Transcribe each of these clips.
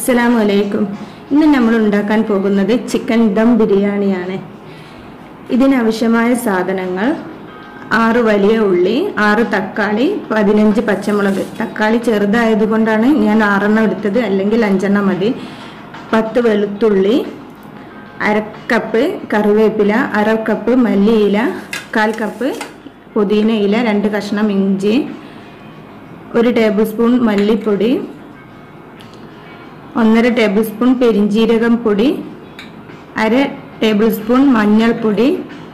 അസ്സലാമു അലൈക്കും ഇന്ന് നമ്മൾ ഉണ്ടാക്കാൻ പോകുന്നത് ചിക്കൻ ദം ബിരിയാണിയാണ് ഇതിനാവശ്യമായ സാധനങ്ങൾ ആറ് വലിയ ഉള്ളി ആറ് തക്കാളി പതിനഞ്ച് പച്ചമുളക് തക്കാളി ചെറുതായതുകൊണ്ടാണ് ഞാൻ ആറെണ്ണം എടുത്തത് അല്ലെങ്കിൽ അഞ്ചെണ്ണം മതി പത്ത് വെളുത്തുള്ളി അരക്കപ്പ് കറിവേപ്പില അര കപ്പ് മല്ലിയില കാൽ കപ്പ് പുതിന ഇല രണ്ട് കഷ്ണം ഇഞ്ചി ഒരു ടേബിൾ സ്പൂൺ മല്ലിപ്പൊടി ഒന്നര ടേബിൾ സ്പൂൺ പെരിഞ്ജീരകം പൊടി അര ടേബിൾ സ്പൂൺ മഞ്ഞൾപ്പൊടി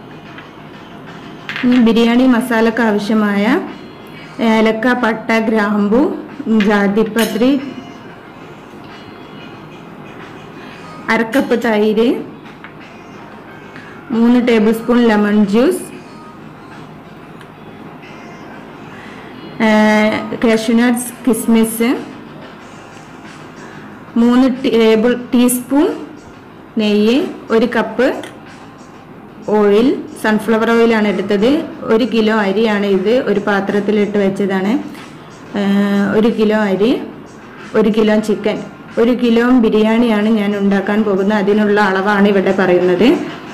ഇനി ബിരിയാണി മസാലക്ക് ആവശ്യമായ ഏലക്ക പട്ട ഗ്രാമ്പു ജാതിപത്രി അരക്കപ്പ് തൈര് മൂന്ന് tablespoon lemon juice cashew nuts കിസ്മിസ് മൂന്ന് ടേബിൾ ടീസ്പൂൺ നെയ്യ് ഒരു കപ്പ് ഓയിൽ സൺഫ്ലവർ ഓയിലാണ് എടുത്തത് ഒരു കിലോ അരിയാണ് ഇത് ഒരു പാത്രത്തിലിട്ട് വെച്ചതാണ് ഒരു കിലോ അരി ഒരു കിലോ ചിക്കൻ ഒരു കിലോ ബിരിയാണിയാണ് ഞാൻ ഉണ്ടാക്കാൻ പോകുന്നത് അതിനുള്ള അളവാണ് ഇവിടെ പറയുന്നത്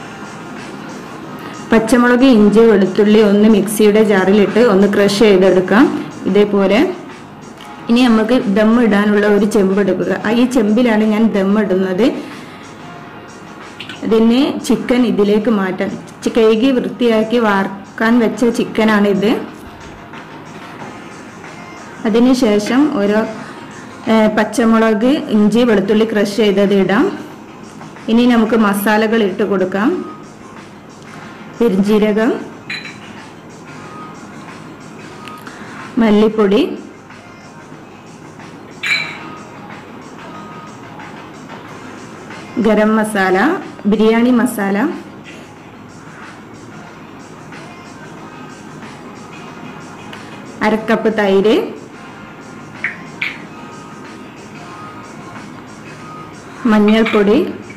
പച്ചമുളക് ഇഞ്ചി വെളുത്തുള്ളി ഒന്ന് മിക്സിയുടെ ജാറിലിട്ട് ഒന്ന് ക്രഷ് ചെയ്തെടുക്കാം ഇതേപോലെ ഇനി നമുക്ക് ദം ഇടാനുള്ള ഒരു ചെമ്പ് എടുക്കുക ഈ ചെമ്പിലാണ് ഞാൻ ദം ഇടുന്നത് അതിന് ചിക്കൻ ഇതിലേക്ക് മാറ്റാം കഴുകി വൃത്തിയാക്കി വാർക്കാൻ വെച്ച ചിക്കനാണിത് അതിനുശേഷം ഓരോ പച്ചമുളക് ഇഞ്ചി വെളുത്തുള്ളി ക്രഷ് ചെയ്തത് ഇടാം ഇനി നമുക്ക് മസാലകൾ ഇട്ട് കൊടുക്കാം പെരിഞ്ജീരകം മല്ലിപ്പൊടി ഗരം മസാല ബിരിയാണി മസാല അരക്കപ്പ് തൈര് മഞ്ഞൾപ്പൊടി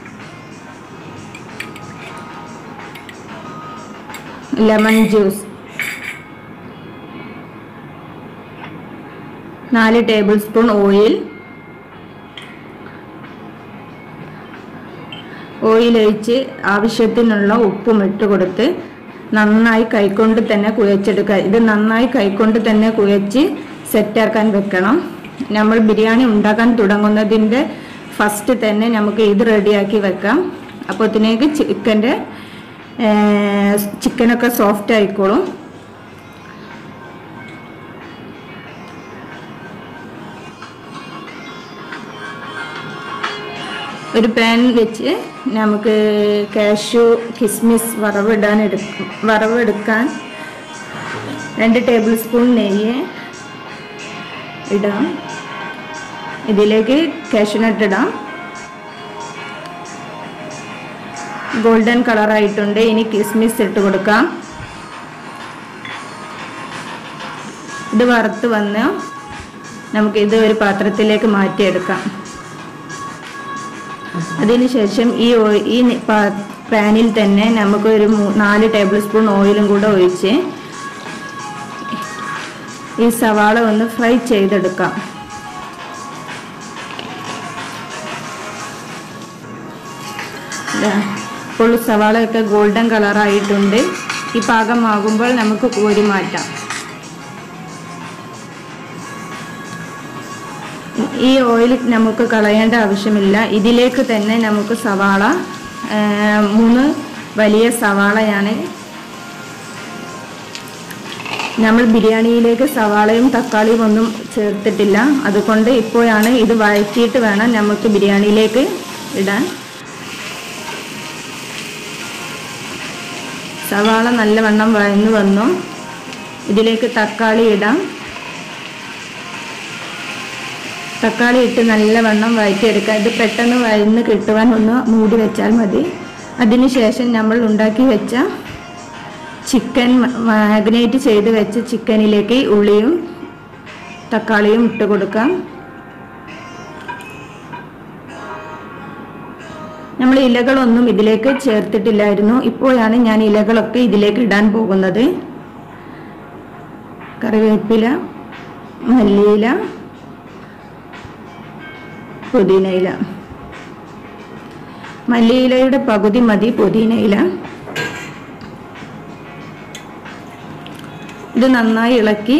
ലെമൺ ജ്യൂസ് നാല് ടേബിൾ സ്പൂൺ ഓയിൽ ഓയിൽ ഒഴിച്ച് ആവശ്യത്തിനുള്ള ഉപ്പും ഇട്ട് കൊടുത്ത് നന്നായി കൈകൊണ്ട് തന്നെ കുഴച്ചെടുക്കുക ഇത് നന്നായി കൈകൊണ്ട് തന്നെ കുഴച്ച് സെറ്റാക്കാൻ വെക്കണം നമ്മൾ ബിരിയാണി ഉണ്ടാക്കാൻ തുടങ്ങുന്നതിൻ്റെ ഫസ്റ്റ് തന്നെ നമുക്ക് ഇത് റെഡിയാക്കി വെക്കാം അപ്പോഴത്തേക്ക് ചിക്കൻ്റെ ചിക്കനൊക്കെ സോഫ്റ്റ് ആയിക്കോളും ഒരു പാൻ വെച്ച് നമുക്ക് കാഷ്യൂ കിസ്മിസ് വറവിടാൻ എടുക്കും വറവെടുക്കാൻ രണ്ട് ടേബിൾ സ്പൂൺ നെയ്യ് ഇടാം ഇതിലേക്ക് കാഷ്യൂനട്ട് ഇടാം ഗോൾഡൻ കളറായിട്ടുണ്ട് ഇനി കിസ്മിസ് ഇട്ട് കൊടുക്കാം ഇത് വറുത്ത് വന്ന് നമുക്കിത് ഒരു പാത്രത്തിലേക്ക് മാറ്റിയെടുക്കാം അതിനുശേഷം ഈ ഈ പാനിൽ തന്നെ നമുക്ക് ഒരു നാല് ടേബിൾ സ്പൂൺ ഓയിലും കൂടെ ഒഴിച്ച് ഈ സവാള ഒന്ന് ഫ്രൈ ചെയ്തെടുക്കാം ഇപ്പോൾ സവാളയൊക്കെ ഗോൾഡൻ കളറായിട്ടുണ്ട് ഈ പാകമാകുമ്പോൾ നമുക്ക് കോരി മാറ്റാം ഈ ഓയിൽ നമുക്ക് കളയേണ്ട ആവശ്യമില്ല ഇതിലേക്ക് തന്നെ നമുക്ക് സവാള മൂന്ന് വലിയ സവാളയാണ് നമ്മൾ ബിരിയാണിയിലേക്ക് സവാളയും തക്കാളിയും ഒന്നും ചേർത്തിട്ടില്ല അതുകൊണ്ട് ഇപ്പോഴാണ് ഇത് വഴറ്റിയിട്ട് വേണം നമുക്ക് ബിരിയാണിയിലേക്ക് ഇടാൻ സവാള നല്ലവണ്ണം വഴന്നു വന്നു ഇതിലേക്ക് തക്കാളി ഇടാം തക്കാളി ഇട്ട് നല്ലവണ്ണം വഴറ്റിയെടുക്കുക ഇത് പെട്ടെന്ന് വഴന്ന് കിട്ടുവാൻ ഒന്ന് മൂടി വെച്ചാൽ മതി അതിനുശേഷം നമ്മൾ ഉണ്ടാക്കി വെച്ച ചിക്കൻ മാഗ്നേറ്റ് ചെയ്ത് വെച്ച ചിക്കനിലേക്ക് ഉള്ളിയും തക്കാളിയും ഇട്ട് കൊടുക്കാം നമ്മൾ ഇലകളൊന്നും ഇതിലേക്ക് ചേർത്തിട്ടില്ലായിരുന്നു ഇപ്പോഴാണ് ഞാൻ ഇലകളൊക്കെ ഇതിലേക്ക് ഇടാൻ പോകുന്നത് കറിവേപ്പില മല്ലിയില പുതിനയില മല്ലിയിലയുടെ പകുതി മതി പുതിനയില ഇത് നന്നായി ഇളക്കി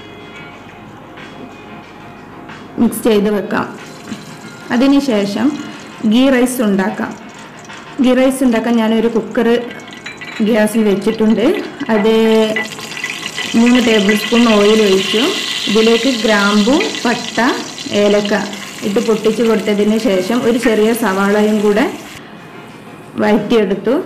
മിക്സ് ചെയ്ത് വെക്കാം അതിനുശേഷം ഗീ റൈസ് ഉണ്ടാക്കാം ഗീ റൈസ് ഉണ്ടാക്കാൻ ഞാനൊരു കുക്കർ ഗ്യാസിൽ വെച്ചിട്ടുണ്ട് അത് മൂന്ന് ടേബിൾ സ്പൂൺ ഓയിൽ ഒഴിച്ചു ഇതിലേക്ക് ഗ്രാമ്പു പട്ട ഏലക്ക ഇട്ട് പൊട്ടിച്ച് കൊടുത്തതിന് ശേഷം ഒരു ചെറിയ സവാളയും കൂടെ വഴറ്റിയെടുത്തു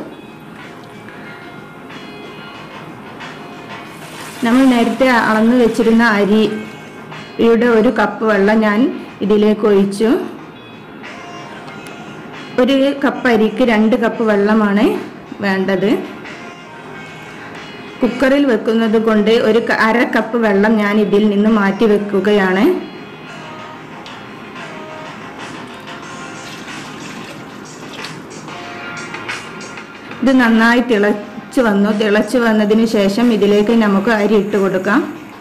നമ്മൾ നേരത്തെ അളന്ന് വെച്ചിരുന്ന അരിയുടെ ഒരു കപ്പ് വെള്ളം ഞാൻ ഇതിലേക്ക് ഒഴിച്ചു ഒരു കപ്പ് അരിക്ക് രണ്ട് കപ്പ് വെള്ളമാണ് വേണ്ടത് കുക്കറിൽ വെക്കുന്നത് കൊണ്ട് ഒരു ക- അര കപ്പ് വെള്ളം ഞാൻ ഇതിൽ നിന്ന് മാറ്റി വെക്കുകയാണ് ഇത് നന്നായി തിളച്ച് വന്നു തിളച്ച് വന്നതിന് ശേഷം ഇതിലേക്ക് നമുക്ക് അരി ഇട്ട് കൊടുക്കാം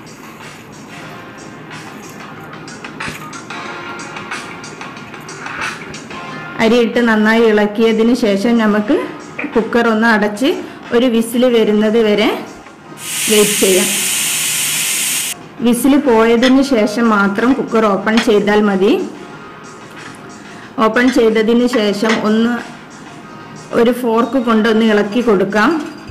അരി ഇട്ട് നന്നായി ഇളക്കിയതിന് ശേഷം നമുക്ക് കുക്കർ ഒന്ന് അടച്ച് ഒരു വിസിൽ വരുന്നത് വരെ വെയിറ്റ് ചെയ്യാം വിസിൽ പോയതിന് ശേഷം മാത്രം കുക്കർ ഓപ്പൺ ചെയ്താൽ മതി ഓപ്പൺ ചെയ്തതിന് ശേഷം ഒന്ന് ഒരു ഫോർക്ക് കൊണ്ട് ഒന്ന് ഇളക്കി കൊടുക്കാം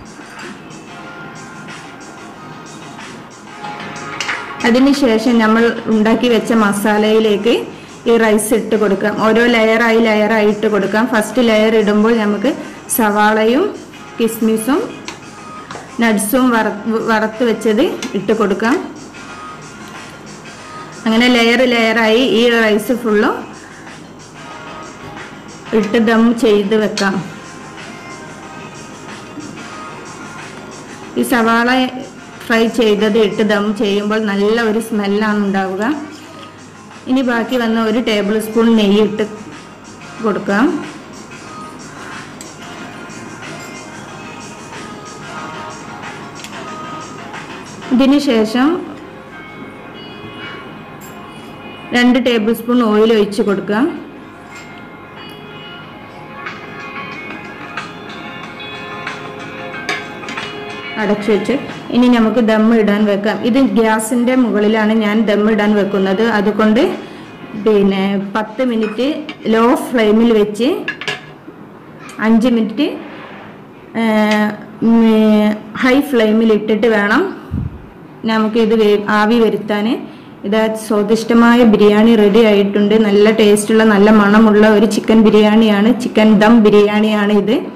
അതിനുശേഷം നമ്മൾ ഉണ്ടാക്കി വെച്ച മസാലയിലേക്ക് ഈ റൈസ് ഇട്ട് കൊടുക്കാം ഓരോ ലെയറായി ലെയറായി ഇട്ട് കൊടുക്കാം ഫസ്റ്റ് ലെയർ ഇടുമ്പോൾ നമുക്ക് സവാളയും കിസ്മിസും നട്ട്സും വറ വറുത്ത് വെച്ചത് ഇട്ട് കൊടുക്കാം അങ്ങനെ ലെയർ ലെയറായി ഈ റൈസ് ഫുള്ളും ഇട്ട് ദം ചെയ്ത് വെക്കാം ഈ സവാള ഫ്രൈ ചെയ്തത് ഇട്ട് ദം ചെയ്യുമ്പോൾ നല്ല ഒരു സ്മെല്ലാണ് ഉണ്ടാവുക ഇനി ബാക്കി വന്ന ഒരു ടേബിൾ സ്പൂൺ നെയ്യ് ഇട്ട് കൊടുക്കാം ഇതിന് ശേഷം രണ്ട് ടേബിൾ സ്പൂൺ ഓയിൽ ഒഴിച്ച് കൊടുക്കാം അടച്ചു വെച്ച് ഇനി നമുക്ക് ദം ഇടാൻ വെക്കാം ഇത് ഗ്യാസിൻ്റെ മുകളിലാണ് ഞാൻ ദം ഇടാൻ വെക്കുന്നത് അതുകൊണ്ട് പിന്നെ പത്ത് മിനിറ്റ് ലോ ഫ്ലെയിമിൽ വെച്ച് അഞ്ച് മിനിറ്റ് ഹൈ ഫ്ലെയിമിൽ ഇട്ടിട്ട് വേണം നമുക്കിത് വേ ആവി വരുത്താൻ ഇത് സ്വാദിഷ്ടമായ ബിരിയാണി റെഡി ആയിട്ടുണ്ട് നല്ല ടേസ്റ്റുള്ള നല്ല മണമുള്ള ഒരു ചിക്കൻ ബിരിയാണിയാണ് ചിക്കൻ ദം ബിരിയാണിയാണ് ഇത്